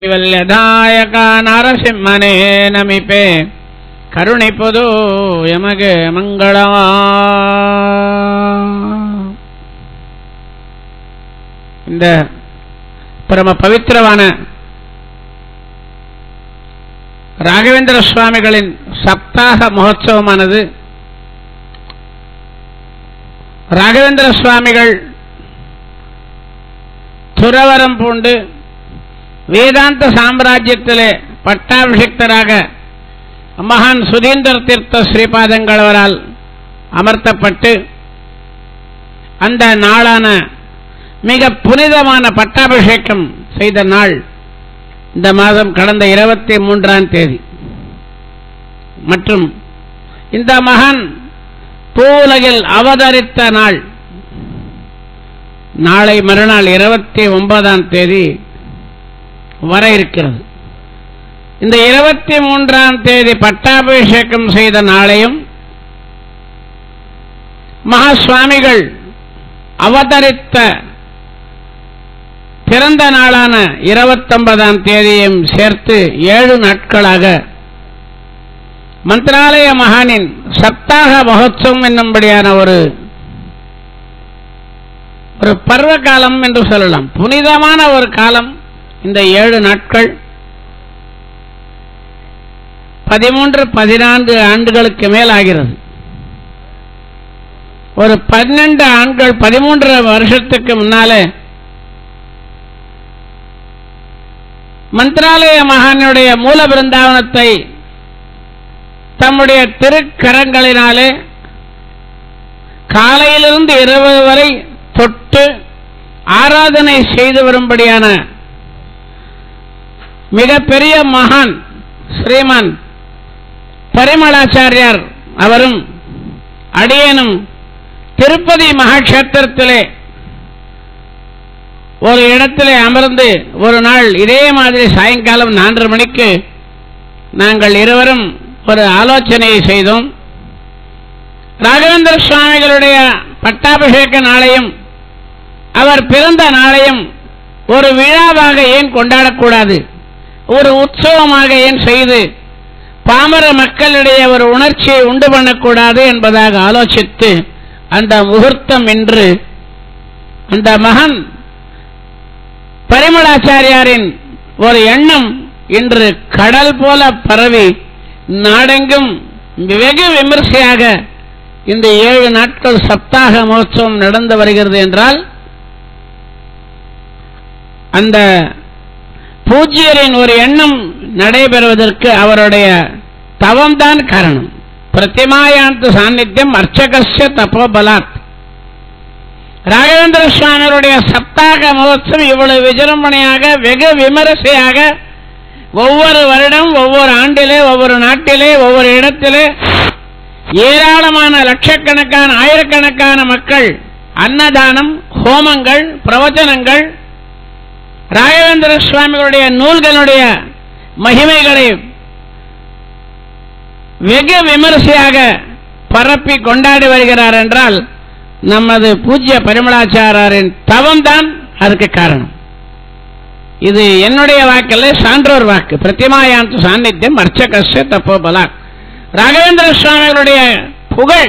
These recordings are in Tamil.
ಕೈವಲ್ಯದಾಯಕ ನರಸಿಂಹನೇ ನಮಿಪೆ ಕರುಣಿಪುದು ಯಮಗೆ ಮಂಗಳ இந்த பரம பவித்திரமான ராகவேந்திர சுவாமிகளின் சப்தாக மகோத்சவமானது ராகவேந்திர சுவாமிகள் துறவரம் பூண்டு வேதாந்த சாம்ராஜ்யத்திலே பட்டாபிஷிக்தராக மகான் சுதீந்திர தீர்த்த ஸ்ரீபாதங்களவரால் அமர்த்தப்பட்டு அந்த நாளான மிக புனிதமான பட்டாபிஷேகம் செய்த நாள் இந்த மாதம் கடந்த இருபத்தி மூன்றாம் தேதி மற்றும் இந்த மகான் பூவுலகில் அவதரித்த நாள் நாளை மறுநாள் இருபத்தி ஒன்பதாம் தேதி வர இருக்கிறது இந்த இருபத்தி மூன்றாம் தேதி பட்டாபிஷேகம் செய்த நாளையும் மகா சுவாமிகள் அவதரித்த பிறந்த நாளான இருபத்தொன்பதாம் தேதியும் சேர்த்து ஏழு நாட்களாக மந்திராலய மகானின் சப்தாக மகோத்சவம் என்னும்படியான ஒரு ஒரு பருவ காலம் என்று சொல்லலாம் புனிதமான ஒரு காலம் இந்த ஏழு நாட்கள் பதிமூன்று பதினான்கு ஆண்டுகளுக்கு மேல் ஆகிறது ஒரு பன்னெண்டு ஆண்கள் பதிமூன்று வருஷத்துக்கு முன்னாலே மந்திராலய மகானுடைய மூல பிருந்தாவனத்தை தம்முடைய திருக்கரங்களினாலே காலையிலிருந்து இரவு வரை தொட்டு ஆராதனை செய்து வரும்படியான மிகப்பெரிய மகான் ஸ்ரீமான் பரிமளாச்சாரியார் அவரும் அடியேனும் திருப்பதி மகாட்சேத்திரத்திலே ஒரு இடத்திலே அமர்ந்து ஒரு நாள் இதே மாதிரி சாயங்காலம் நான்கு மணிக்கு நாங்கள் இருவரும் ஒரு ஆலோசனையை செய்தோம் ராகவேந்திர சுவாமிகளுடைய பட்டாபிஷேக நாளையும் அவர் பிறந்த நாளையும் ஒரு விழாவாக ஏன் கொண்டாடக்கூடாது ஒரு உற்சவமாக ஏன் செய்து பாமர மக்களிடையே ஒரு உணர்ச்சியை உண்டு பண்ணக்கூடாது என்பதாக ஆலோசித்து அந்த முகூர்த்தம் என்று அந்த மகன் பரிமளாச்சாரியாரின் ஒரு எண்ணம் இன்று கடல் போல பரவி நாடெங்கும் வெகு விமர்சையாக இந்த ஏழு நாட்கள் சப்தாக மகோத்சவம் நடந்து வருகிறது என்றால் அந்த பூஜ்யரின் ஒரு எண்ணம் நடைபெறுவதற்கு அவருடைய தவம்தான் காரணம் பிரதிமாயாந்த சாநித்தியம் அர்ச்சகஸ்ய தபோபலாத் ராகவேந்திர சுவாமிகளுடைய சப்தாக மகோத்சவம் இவ்வளவு விஜೃಂಭணையாக வெகு விமரிசையாக ஒவ்வொரு வருடம் ஒவ்வொரு ஆண்டிலே ஒவ்வொரு நாட்டிலே ஒவ்வொரு இடத்திலே ஏராளமான லட்சக்கணக்கான ஆயிரக்கணக்கான மக்கள் அன்னதானம் ஹோமங்கள் பிரவச்சனங்கள் ராகவேந்திர சுவாமிகளுடைய நூல்களுடைய மகிமைகளை வெகு விமரிசையாக பரப்பி கொண்டாடி வருகிறார் என்றால் நமது பூஜ்ய பரிமளாச்சாரின் தவம்தான் அதுக்கு காரணம் இது என்னுடைய வாக்கல்ல சான்றோர் வாக்கு பிரதிமாயாந்த சாநித்தியம் அர்ச்சகஸ்ய தப்போபலா ராகவேந்திர சுவாமிகளுடைய புகழ்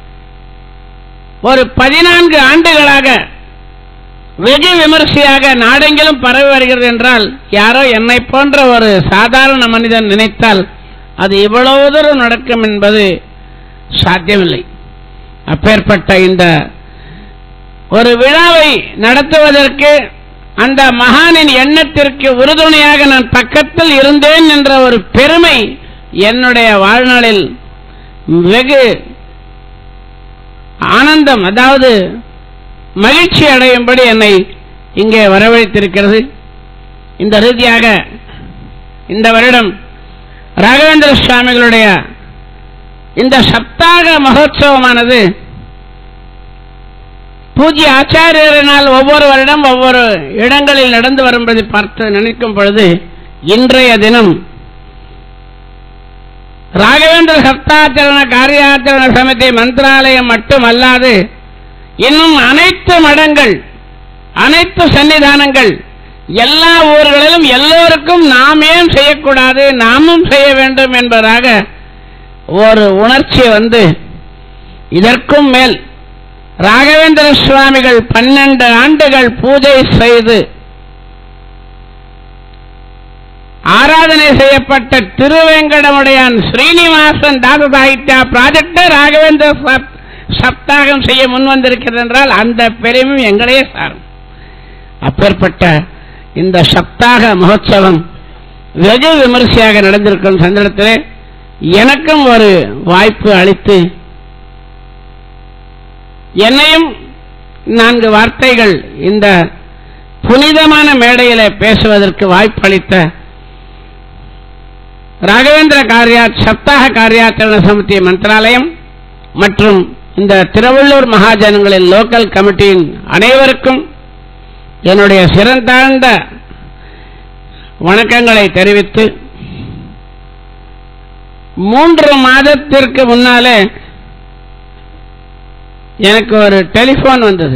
ஒரு பதினான்கு ஆண்டுகளாக வெகு விமர்சையாக நாடெங்கிலும் பரவி வருகிறது என்றால் யாரோ என்னை போன்ற ஒரு சாதாரண மனிதன் நினைத்தால் அது இவ்வளவு தூரம் நடக்கும் என்பது சாத்தியமில்லை அப்பேற்பட்ட இந்த ஒரு விழாவை நடத்துவதற்கு அந்த மகானின் எண்ணத்திற்கு உறுதுணையாக நான் பக்கத்தில் இருந்தேன் என்ற ஒரு பெருமை என்னுடைய வாழ்நாளில் வெகு ஆனந்தம் அதாவது மகிழ்ச்சி அடையும்படி என்னை இங்கே வரவழைத்திருக்கிறது இந்த ரீதியாக இந்த வருடம் ராகவேந்திர சுவாமிகளுடைய இந்த சப்தாக மகோத்சவமானது பூஜ்ய ஆச்சாரியரினால் ஒவ்வொரு வருடம் ஒவ்வொரு இடங்களில் நடந்து வரும்படி பார்த்து நினைக்கும் பொழுது இன்றைய தினம் ராகவேந்திர சப்தாச்சரண காரியாச்சரண சமிதி மந்திராலயம் மட்டுமல்லாது இன்னும் அனைத்து மடங்கள் அனைத்து சன்னிதானங்கள் எல்லா ஊர்களிலும் எல்லோருக்கும் நாம் ஏன் செய்யக்கூடாது நாமும் செய்ய வேண்டும் என்பதாக ஒரு உணர்ச்சி வந்து இதற்கும் மேல் ராகவேந்திர சுவாமிகள் பன்னெண்டு ஆண்டுகள் பூஜை செய்து ஆராதனை செய்யப்பட்ட திருவேங்கடமுடையான் ஸ்ரீனிவாசன் தாத சாகித்யா ப்ராஜெக்டை ராகவேந்திர சப்- சப்தாகம் செய்ய முன் வந்திருக்கிறது என்றால் அந்த பெருமையும் எங்களையே சாரும் அப்பேற்பட்ட இந்த சப்தாக மகோத்சவம் வெகு விமரிசையாக நடந்திருக்கும் சந்தர்ப்பத்திலே எனக்கும் ஒரு வாய்ப்பு அளித்து என்னையும் நான்கு வார்த்தைகள் இந்த புனிதமான மேடையிலே பேசுவதற்கு வாய்ப்பு அளித்த ராகவேந்திர காரியா சப்தாக காரியாச்சரண சமிதி மந்திராலயம் மற்றும் இந்த திருவள்ளூர் மகாஜனங்களின் லோக்கல் கமிட்டியின் அனைவருக்கும் என்னுடைய சிறந்தாழ்ந்த வணக்கங்களை தெரிவித்து மூன்று மாதத்திற்கு முன்னாலே எனக்கு ஒரு டெலிபோன் வந்தது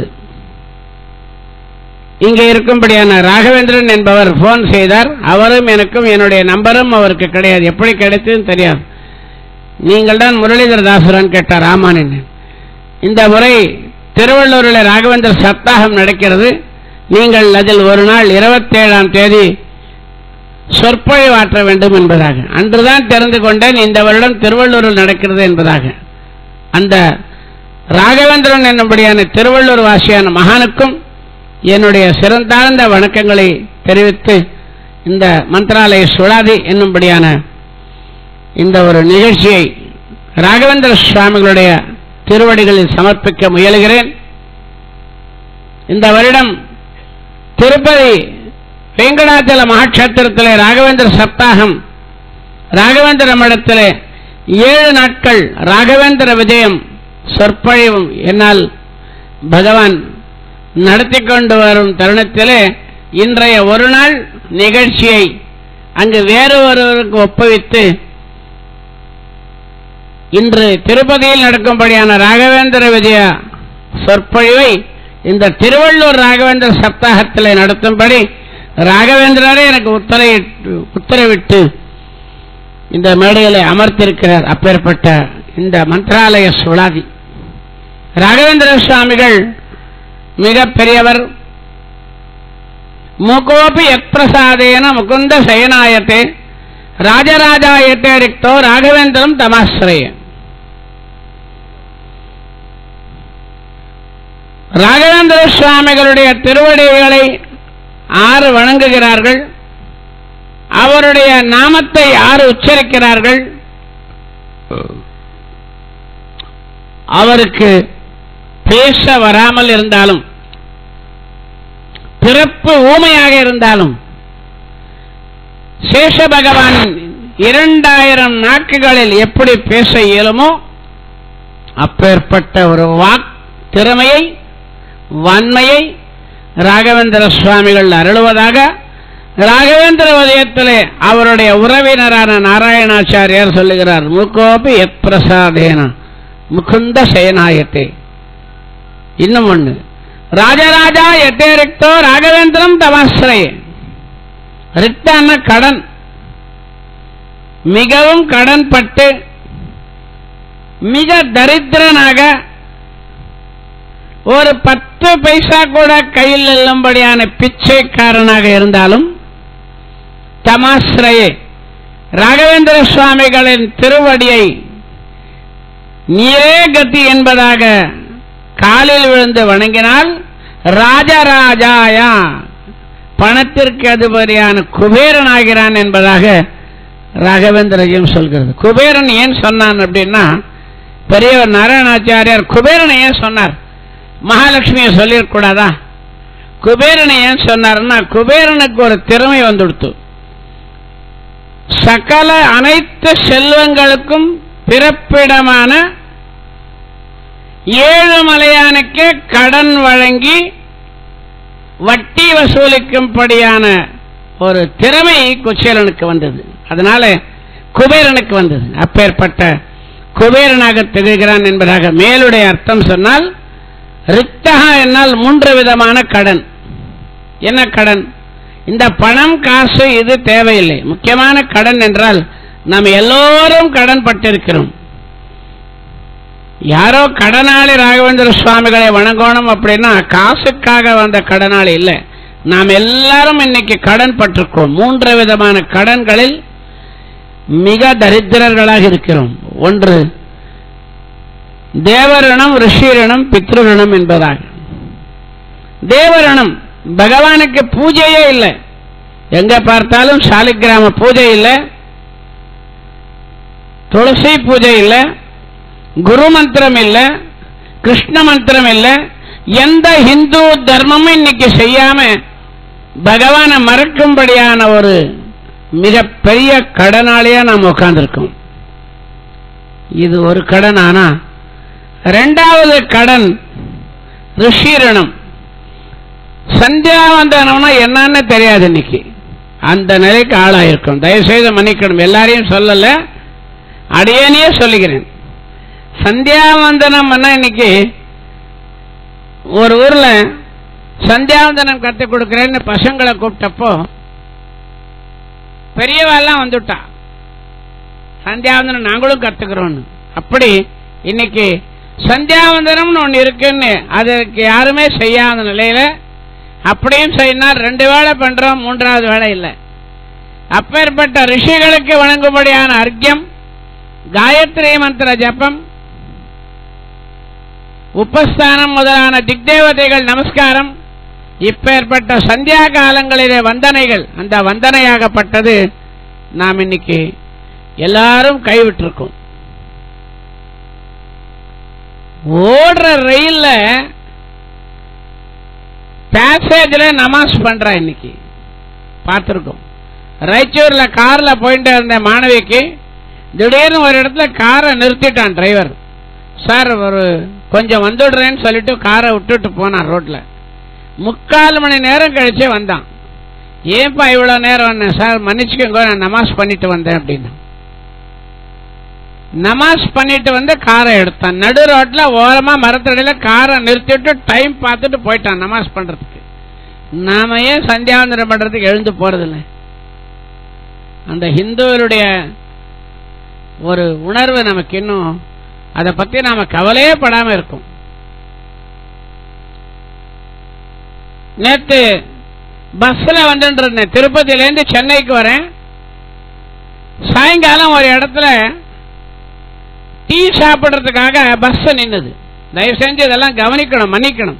இங்கே இருக்கும்படியான ராகவேந்திரன் என்பவர் போன் செய்தார் அவரும் எனக்கும் என்னுடைய நம்பரும் அவருக்கு கிடையாது எப்படி கிடைத்ததுன்னு தெரியாது நீங்கள் தான் முரளிதர தாசுரான் கேட்டார் ஆமான் என்ன இந்த முறை திருவள்ளூரில் ராகவேந்திர சப்தாகம் நடக்கிறது நீங்கள் அதில் ஒரு நாள் இருபத்தேழாம் தேதி சொற்பொழிவாற்ற வேண்டும் என்பதாக அன்றுதான் தெரிந்து கொண்டேன் இந்த வருடம் திருவள்ளூரில் நடக்கிறது என்பதாக அந்த ராகவேந்திரன் என்னும்படியான திருவள்ளூர் வாசியான மகானுக்கும் என்னுடைய சிறந்தாழ்ந்த வணக்கங்களை தெரிவித்து இந்த மந்திராலய சுழாதி என்னும்படியான இந்த ஒரு நிகழ்ச்சியை ராகவேந்திர சுவாமிகளுடைய திருவடிகளில் சமர்ப்பிக்க முயலுகிறேன் இந்த வருடம் திருப்பதி வெங்கடாச்சல மகாட்சத்திரத்திலே ராகவேந்திர சப்தாகம் ராகவேந்திர மடத்திலே ஏழு நாட்கள் ராகவேந்திர விஜயம் சொற்பொழிவும் என்னால் பகவான் நடத்தி கொண்டு வரும் தருணத்திலே இன்றைய ஒரு நாள் நிகழ்ச்சியை அங்கு வேறு ஒருவருக்கு ஒப்புவித்து இன்று திருப்பதியில் நடக்கும்படியான ராகவேந்திர விஜய சொற்பொழிவை இந்த திருவள்ளூர் ராகவேந்திர சப்தாகத்திலே நடத்தும்படி ராகவேந்திரரே எனக்கு உத்தரவிட்டு உத்தரவிட்டு இந்த மேடையிலே அமர்த்திருக்கிறார் அப்பேற்பட்ட இந்த மந்திராலய சுழாதி ராகவேந்திர சுவாமிகள் மிக பெரியவர் முகோபி எத்பிரசாதேன முகுந்த சயனாயத்தே ராஜராஜாயத்தே ரிக்தோ ராகவேந்திரம் தமாசிரய ராகவேந்திர சுவாமிகளுடைய திருவடிகளை ஆறு வணங்குகிறார்கள் அவருடைய நாமத்தை யார் உச்சரிக்கிறார்கள் அவருக்கு பேச வராமல் இருந்தாலும் பிறப்பு ஊமையாக இருந்தாலும் சேஷ பகவான் இரண்டாயிரம் நாட்களில் எப்படி பேச இயலுமோ அப்பேற்பட்ட ஒரு வாக் திறமையை வன்மையை ராகவேந்திர சுவாமிகள் அருளுவதாக ராகவேந்திர உதயத்திலே அவருடைய உறவினரான நாராயணாச்சாரியார் சொல்லுகிறார் முக்கோபி எத் பிரசாதேன முகுந்த சேனாயத்தே இன்னும் ஒண்ணு ராஜராஜா எத்தே ரிக்தோ ராகவேந்திரம் தமாசிரயே ரிக்தான கடன் மிகவும் கடன் பட்டு மிக தரித்திரனாக ஒரு பத்து பைசா கூட கையில் இல்லும்படியான பிச்சைக்காரனாக இருந்தாலும் தமாசிரயே ராகவேந்திர சுவாமிகளின் திருவடியை நீரே கதி என்பதாக காலில் விழுந்து வணங்கினால் ராஜராஜாயா பணத்திற்கு அதிபதியான குபேரன் ஆகிறான் என்பதாக ராகவேந்திரஜியம் சொல்கிறது குபேரன் ஏன் சொன்னான் அப்படின்னா பெரியவர் நாராயணாச்சாரியார் குபேரனை ஏன் சொன்னார் மகாலட்சுமியை சொல்லிடக்கூடாதா குபேரனை ஏன் சொன்னார்னா குபேரனுக்கு ஒரு திறமை வந்துடுத்து சகல அனைத்து செல்வங்களுக்கும் பிறப்பிடமான ஏழு மலையானுக்கு கடன் வழங்கி வட்டி வசூலிக்கும்படியான ஒரு திறமை குச்சேலனுக்கு வந்தது அதனால குபேரனுக்கு வந்தது அப்பேற்பட்ட குபேரனாக திகழ்கிறான் என்பதாக மேலுடைய அர்த்தம் சொன்னால் ரிக்தகா என்னால் மூன்று விதமான கடன் என்ன கடன் இந்த பணம் காசு இது தேவையில்லை முக்கியமான கடன் என்றால் நாம் எல்லோரும் கடன் பட்டிருக்கிறோம் யாரோ கடனாளி ராகவேந்திர சுவாமிகளை வணங்கணும் அப்படின்னா காசுக்காக வந்த கடனாளி இல்லை நாம் எல்லாரும் இன்னைக்கு கடன் பட்டிருக்கோம் மூன்று விதமான கடன்களில் மிக தரித்திரர்களாக இருக்கிறோம் ஒன்று தேவரணம் ரிஷிரணம் பித்ருரணம் என்பதாக தேவரணம் பகவானுக்கு பூஜையே இல்லை எங்க பார்த்தாலும் சாலிகிராம பூஜை இல்லை துளசி பூஜை இல்லை குரு மந்திரம் இல்ல கிருஷ்ண மந்திரம் இல்ல எந்த இந்து தர்மமும் இன்னைக்கு செய்யாம பகவானை மறக்கும்படியான ஒரு மிகப்பெரிய கடனாளியா நாம் உட்கார்ந்துருக்கோம் இது ஒரு கடன் ஆனா ரெண்டாவது கடன் ரிஷிரணம் சந்தியாவந்தனம்னா என்னன்னு தெரியாது இன்னைக்கு அந்த நிலைக்கு ஆளாயிருக்கும் தயவுசெய்து மன்னிக்கணும் எல்லாரையும் சொல்லல அடியனையே சொல்லுகிறேன் சந்தியாவந்தனம் இன்னைக்கு ஒரு ஊர்ல சந்தியாவந்தனம் கற்றுக் கொடுக்கிறேன்னு பசங்களை கூப்பிட்டப்போ பெரியவாள்லாம் வந்துட்டா சந்தியாவந்தனம் நாங்களும் கத்துக்கிறோம் அப்படி இன்னைக்கு சந்தியாவந்தனம்னு ஒன்று இருக்குன்னு அதற்கு யாருமே செய்யாத நிலையில அப்படியும் செய்யினால் ரெண்டு வேளை பண்றோம் மூன்றாவது வேலை இல்லை அப்பேற்பட்ட ரிஷிகளுக்கு வழங்கும்படியான அர்க்கியம் காயத்ரி மந்திர ஜபம் உபஸ்தானம் முதலான திக்தேவதைகள் நமஸ்காரம் இப்பேற்பட்ட சந்தியா காலங்களிலே வந்தனைகள் அந்த வந்தனையாகப்பட்டது நாம் இன்னைக்கு எல்லாரும் கைவிட்டிருக்கோம் ஓடுற ரயில்ல பேசேஜ்ல நமாஸ் பண்றா இன்னைக்கு பார்த்துருக்கோம் ராய்ச்சூர்ல கார்ல போயிட்டு இருந்த மாணவிக்கு திடீர்னு ஒரு இடத்துல காரை நிறுத்திட்டான் டிரைவர் சார் ஒரு கொஞ்சம் வந்துடுறேன்னு சொல்லிட்டு காரை விட்டுட்டு போனான் ரோட்ல முக்கால் மணி நேரம் கழிச்சு வந்தான் ஏன்பா இவ்வளோ நேரம் வந்தேன் சார் மன்னிச்சுக்கோங்க நான் நமாஸ் பண்ணிட்டு வந்தேன் அப்படின்னு நமாஸ் பண்ணிட்டு வந்து காரை எடுத்தான் நடு ரோட்ல ஓரமா மரத்தடியில காரை நிறுத்திட்டு டைம் பார்த்துட்டு போயிட்டான் நமாஸ் பண்றதுக்கு நாம ஏன் சந்தியாவந்தனம் பண்றதுக்கு எழுந்து போறதில்லை அந்த ஹிந்துவருடைய ஒரு உணர்வு நமக்கு இன்னும் அதை பத்தி நாம கவலையே படாம இருக்கும் நேத்து பஸ்ல வந்துட்டு இருந்தேன் திருப்பதியில இருந்து சென்னைக்கு வரேன் சாயங்காலம் ஒரு இடத்துல டீ சாப்பிடுறதுக்காக பஸ் நின்னுது தயவு செஞ்சு இதெல்லாம் கவனிக்கணும் மன்னிக்கணும்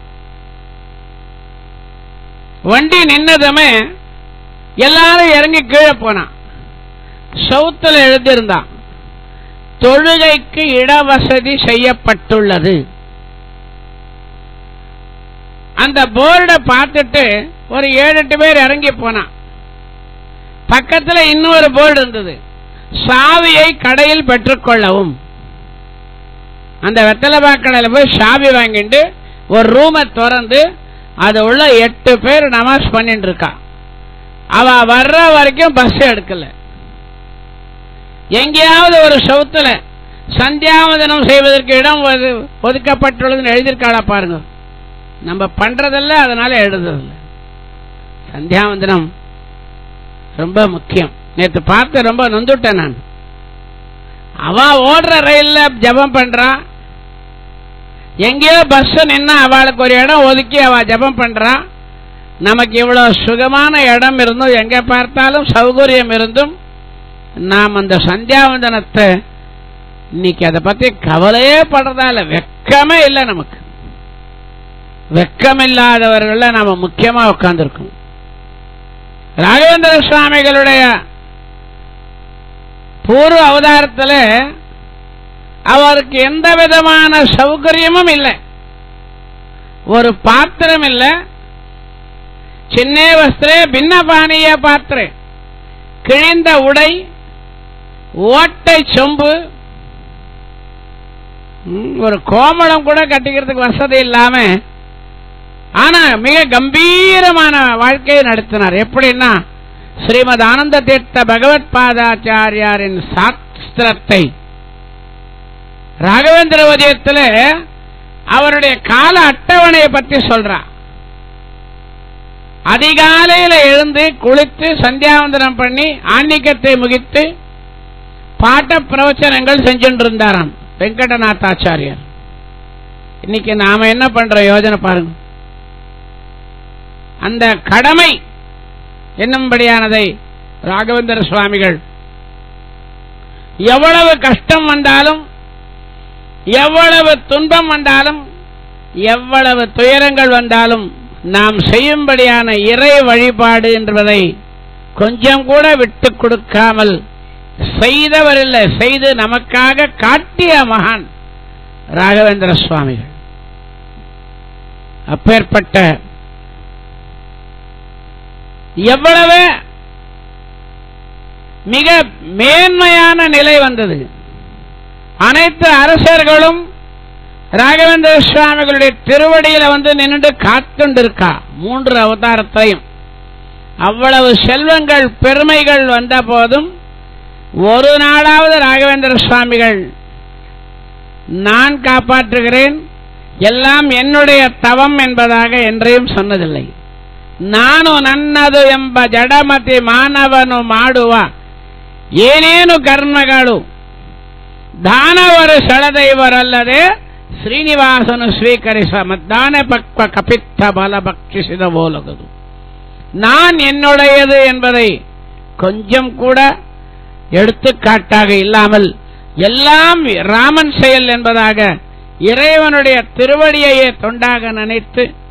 வண்டி நின்னதுமே எல்லாரும் இறங்கி கீழே போனான் சவுத்துல எழுதியிருந்தான் தொழுகைக்கு இடவசதி செய்யப்பட்டுள்ளது அந்த போர்டை பார்த்துட்டு ஒரு ஏழு எட்டு பேர் இறங்கி போனான் பக்கத்துல இன்னொரு போர்டு இருந்தது சாவியை கடையில் பெற்றுக்கொள்ளவும் அந்த வெத்தலைபா கடையில் போய் சாவி வாங்கிட்டு ஒரு ரூமை திறந்து அது உள்ள எட்டு பேர் நமாஸ் பண்ணிட்டு இருக்கா அவ வர்ற வரைக்கும் பஸ் எடுக்கல எங்கேயாவது ஒரு சவுத்துல சந்தியாவதனம் செய்வதற்கு இடம் ஒது- ஒதுக்கப்பட்டுள்ளதுன்னு எழுதியிருக்காளா பாருங்க நம்ம பண்றதில்ல அதனால எழுதுறதில்ல சந்தியாவந்தனம் ரொம்ப முக்கியம் நேத்து பார்த்து ரொம்ப நொந்துட்டேன் நான் அவ ஓடுற ரயில்ல ஜெபம் பண்றா எங்கேயோ பஸ் நின்னா அவளுக்கு ஒரு இடம் ஒதுக்கி அவ ஜெபம் பண்றா நமக்கு இவ்வளவு சுகமான இடம் இருந்தும் எங்க பார்த்தாலும் சௌகரியம் இருந்தும் நாம் அந்த சந்தியாவந்தனத்தை இன்னைக்கு அதை பத்தி கவலையே படுறதா இல்ல வெக்கமே இல்லை நமக்கு வெக்கமில்லாதவர்கள நாம முக்கியமா உட்கார்ந்துருக்கோம் ராகவேந்திர சுவாமிகளுடைய பூர்வ அவதாரத்தில் அவருக்கு எந்த விதமான சௌகரியமும் இல்லை ஒரு பாத்திரம் இல்லை சின்ன வஸ்திரே பின்ன பாணிய பாத்திரே கிழிந்த உடை ஓட்டை சொம்பு ம், ஒரு கோமளம் கூட கட்டிக்கிறதுக்கு வசதி இல்லாம ஆனா மிக கம்பீரமான வாழ்க்கையை நடத்தினார் எப்படின்னா ஸ்ரீமத் ஆனந்த தீர்த்த பகவத் பாதாச்சாரியாரின் சாஸ்திரத்தை ராகவேந்திர உதயத்துல அவருடைய கால அட்டவணையை பற்றி சொல்றா அதிகாலையில எழுந்து குளித்து சந்தியாவந்தனம் பண்ணி ஆன்மீகத்தை முகித்து பாட்ட பிரவச்சனங்கள் செஞ்சுட்டு இருந்தாராம் வெங்கடநாத்தாச்சாரியர் இன்னைக்கு நாம என்ன பண்றோம் யோஜனை பாருங்க அந்த கடமை என்னும்படியானதை ராகவேந்திர சுவாமிகள் எவ்வளவு கஷ்டம் வந்தாலும் எவ்வளவு துன்பம் வந்தாலும் எவ்வளவு துயரங்கள் வந்தாலும் நாம் செய்யும்படியான இறை வழிபாடு என்பதை கொஞ்சம் கூட விட்டு கொடுக்காமல் செய்தவர் இல்லை செய்து நமக்காக காட்டிய மகான் ராகவேந்திர சுவாமிகள் அப்பேற்பட்ட எவ்வளவு மிக மேன்மையான நிலை வந்தது அனைத்து அரசர்களும் ராகவேந்திர சுவாமிகளுடைய திருவடியில வந்து நின்று காத்துண்டிருக்கா மூன்று அவதாரத்தையும் அவ்வளவு செல்வங்கள் பெருமைகள் வந்த போதும் ஒரு நாளாவது ராகவேந்திர சுவாமிகள் நான் காப்பாற்றுகிறேன் எல்லாம் என்னுடைய தவம் என்பதாக என்றையும் சொன்னதில்லை ನಾನು ನನ್ನದು ಎಂಬ ಜಡಮತಿ ಮಾನವನು ಮಾಡುವ ಏನೇನು ಕರ್ಮಗಳು ದಾನವರು ಸೆಳೆದೈವರಲ್ಲದೆ ಶ್ರೀನಿವಾಸನು ಸ್ವೀಕರಿಸ ಮದ್ದಾನೆ ಪಕ್ವ ಕಪಿತ್ತ ಬಲ ಭಕ್ಷಿಸಿದ ಬೋಲಗದು நான் என்னுடையது என்பதை கொஞ்சம் கூட எடுத்துக்காட்டாக இல்லாமல் எல்லாம் ராமன் செயல் என்பதாக இறைவனுடைய திருவடியையே தொண்டாக நினைத்து